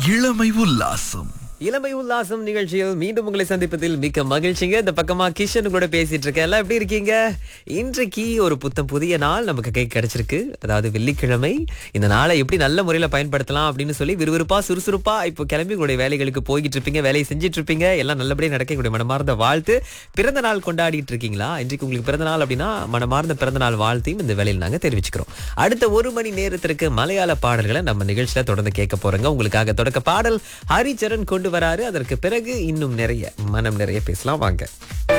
இளமை உல்லாசம் இளமை உல்லாசம் நிகழ்ச்சியில் மீண்டும் உங்களை சந்திப்பதில் மிக்க மகிழ்ச்சிங்க இந்த பக்கமா கிஷன் கூட பேசிட்டு இருக்கேன் எல்லாம் எப்படி இருக்கீங்க இன்றைக்கு ஒரு புத்தம் புதிய நாள் நமக்கு கை கிடைச்சிருக்கு அதாவது வெள்ளிக்கிழமை இந்த நாளை எப்படி நல்ல முறையில பயன்படுத்தலாம் அப்படின்னு சொல்லி விறுவிறுப்பா சுறுசுறுப்பா இப்போ கிளம்பி உங்களுடைய வேலைகளுக்கு போய்கிட்டு இருப்பீங்க வேலையை செஞ்சுட்டு இருப்பீங்க எல்லாம் நல்லபடியா நடக்க உங்களுடைய மனமார்ந்த வாழ்த்து பிறந்த நாள் கொண்டாடிட்டு இருக்கீங்களா இன்றைக்கு உங்களுக்கு பிறந்த நாள் அப்படின்னா மனமார்ந்த பிறந்த நாள் வாழ்த்தையும் இந்த வேலையில் நாங்க தெரிவிச்சுக்கிறோம் அடுத்த ஒரு மணி நேரத்திற்கு மலையாள பாடல்களை நம்ம நிகழ்ச்சியில தொடர்ந்து கேட்க போறோங்க உங்களுக்காக தொடக்க பாடல் ஹரிச்சரன் கொண்டு வராரு அதற்கு பிறகு இன்னும் நிறைய மனம் நிறைய பேசலாம் வாங்க